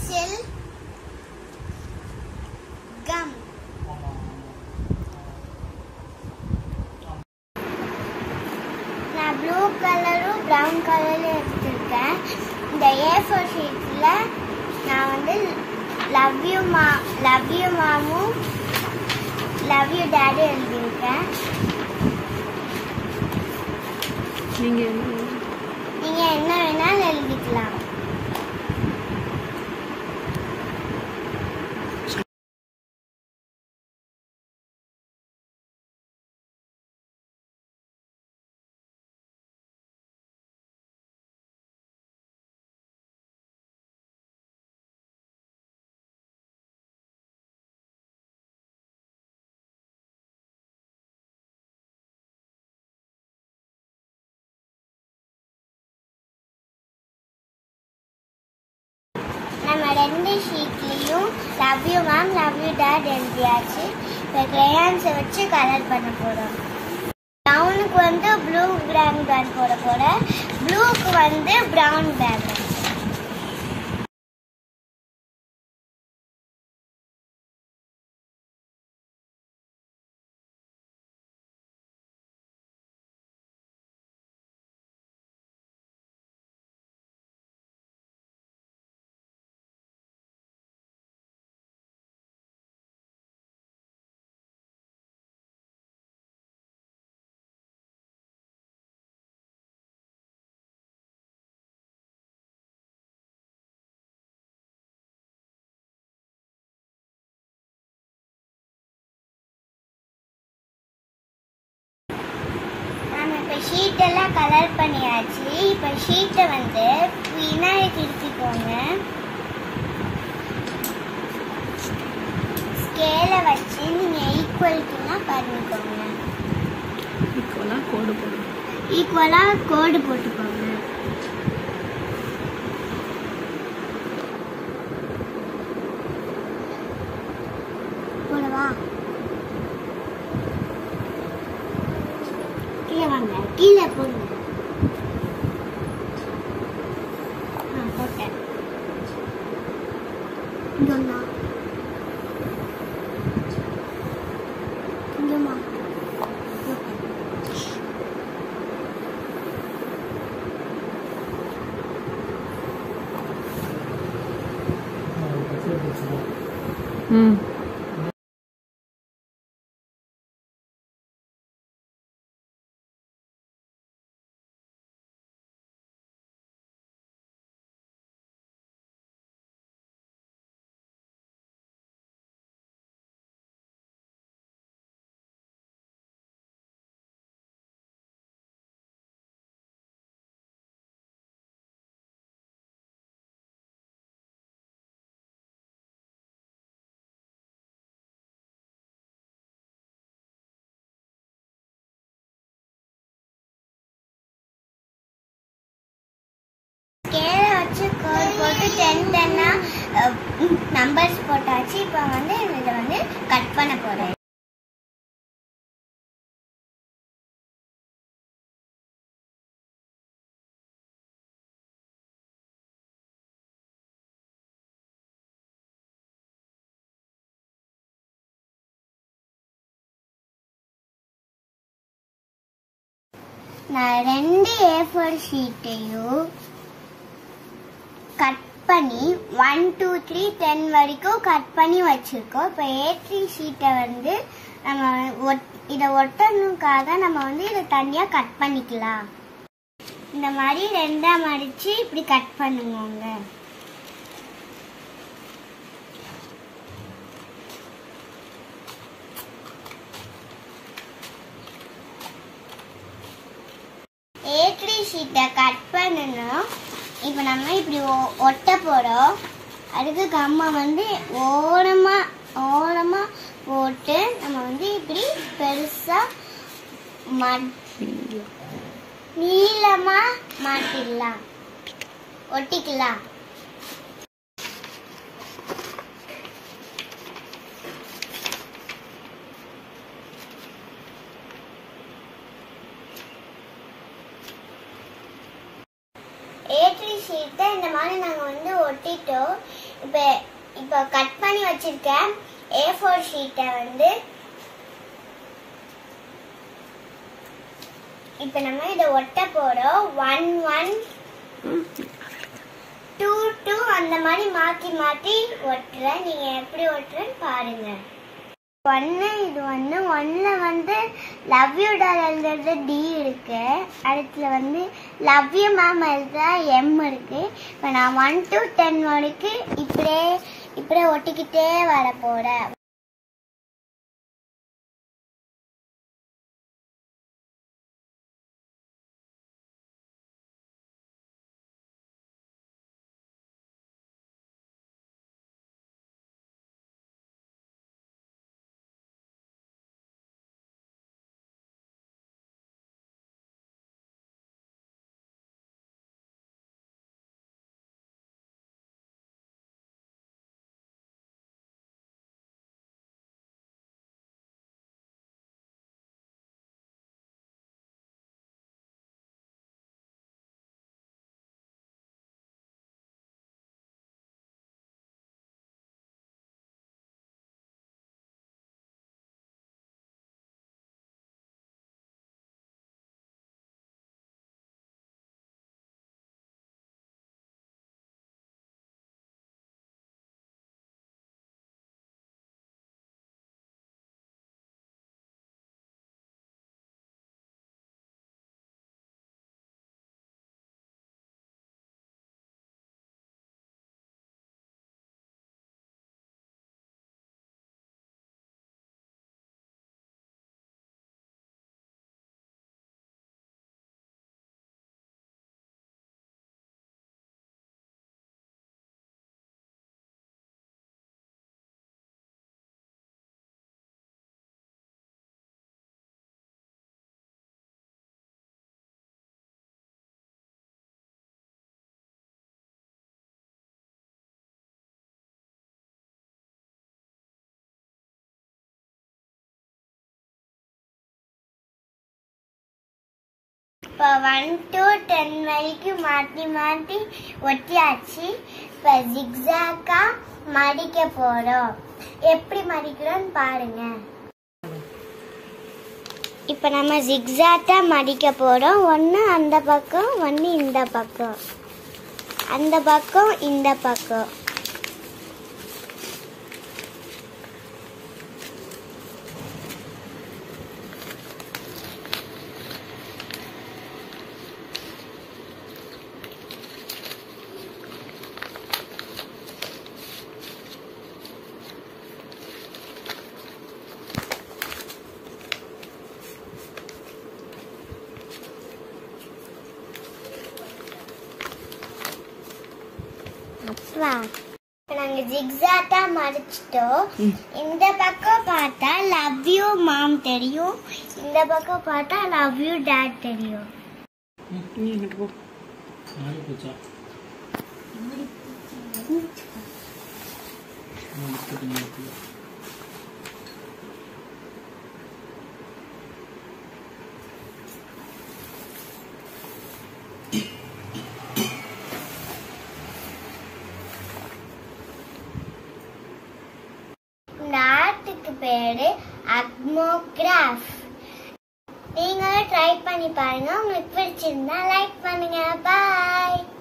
Pencil கம் நான் blue கலரும் ப்ரௌன் கலரும் எடுத்திருக்கேன் இந்த ஏ ஃபோர் ஷீட்டில் நான் வந்து love you ma love you மாமும் லவ் யூ டேடி எழுதியிருக்கேன் நீங்க என்ன நீங்கள் என்ன வேணாலும் எழுதிக்கலாம் நம்ம ரெண்டு ஷீட்லேயும் love you mam love you dad எழுதியாச்சு இப்போ கிரேயான்ஸை வச்சு கலர் பண்ண போகிறோம் ப்ரௌனுக்கு வந்து ப்ளூ ப்ரௌன் பேக் போட போட ப்ளூக்கு வந்து ப்ரௌன் பேக் நம்ம இப்போ ஷீட்டெல்லாம் கலர் பண்ணியாச்சு இப்போ ஷீட்டை வந்து பின்னாடி திருப்பிக்கோங்க ஸ்கேலை வச்சு நீங்கள் ஈக்குவலிட்டினா பண்ணிக்கோங்க ஈக்குவலா கோடு போடுங்க ஈக்குவலாக கோடு போட்டுக்கோங்க போடவா கீழே வாங்க கீழே போடுங்க ஆ போட்டேன் இங்க ஒண்ணா இங்கம்மா போட்டேன் ம் ஸ்கேலை வச்சு கோட் போட்டு டென் டென்னா நம்பர்ஸ் போட்டாச்சு இப்போ வந்து இதை வந்து கட் பண்ண போகிறேன் நான் ரெண்டு ஏ ஃபோர் ஷீட்டையும் கட் பண்ணி ஒன் டூ த்ரீ டென் வரைக்கும் கட் பண்ணி வச்சிருக்கோம் இப்போ ஏ த்ரீ ஷீட்டை வந்து நம்ம ஒட் இதை ஒட்டணுக்காக நம்ம வந்து இதை தனியாக கட் பண்ணிக்கலாம் இந்த மாதிரி ரெண்டா மடிச்சு இப்படி கட் பண்ணுங்க ஏ த்ரீ ஷீட்டை கட் பண்ணணும் இப்போ நம்ம இப்படி ஒ- ஒட்ட போகிறோம் அதுக்கு கம்மை வந்து ஓரமாக ஓரமாக போட்டு நம்ம வந்து இப்படி பெருசாக ம நீளமாக மாட்டிடலாம் ஒட்டிக்கலாம் ஏட்ரி ஷீட்டை இந்த மாதிரி நாங்கள் வந்து ஒட்டிட்டோம் இப்போ இப்போ கட் பண்ணி வச்சிருக்க ஏ ஃபோர் ஷீட்டை வந்து இப்போ நம்ம இதை ஒட்ட போறோம் ஒன் ஒன் ம். டூ டூ அந்த மாதிரி மாத்தி மாத்தி ஒட்டுறேன் நீங்க எப்படி ஒட்டுறேன்னு பாருங்க ஒன்று இது ஒன்று ஒன்றில் வந்து லவ் யூ டால் எழுதுறது டி இருக்கு அடுத்துல வந்து லவ் யூ மேம் எழுதுறா எம் இருக்கு இப்போ நான் ஒன் டு டென் வரைக்கும் இப்படியே இப்படியே ஒட்டிக்கிட்டே வர போறேன் இப்போ ஒன் டு டென் வரைக்கும் மாற்றி மாற்றி ஒட்டியாச்சு இப்போ ஜிக்ஸாக்கா மடிக்க போகிறோம் எப்படி மடிக்கிறோம்னு பாருங்க இப்போ நம்ம ஜிக்ஸாட்டா மடிக்க போகிறோம் ஒன்று அந்த பக்கம் ஒன்று இந்த பக்கம் அந்த பக்கம் இந்த பக்கம் அப்பா இப்போ நாங்கள் ஜிக்ஸாட்டா மடிச்சிட்டோம் ம். இந்த பக்கம் பார்த்தா லவ் யூ மாம் தெரியும் இந்த பக்கம் பார்த்தா லவ் யூ டேட் தெரியும் நீ எங்கிட்ட போ நாலு பூச்சா நாலு நாலு இந்த ஆர்ட்டுக்கு பேரு அக்மோகிராஃப் நீங்களும் ட்ரை பண்ணி பாருங்க உங்களுக்கு பிடிச்சிருந்தா லைக் பண்ணுங்க பாய்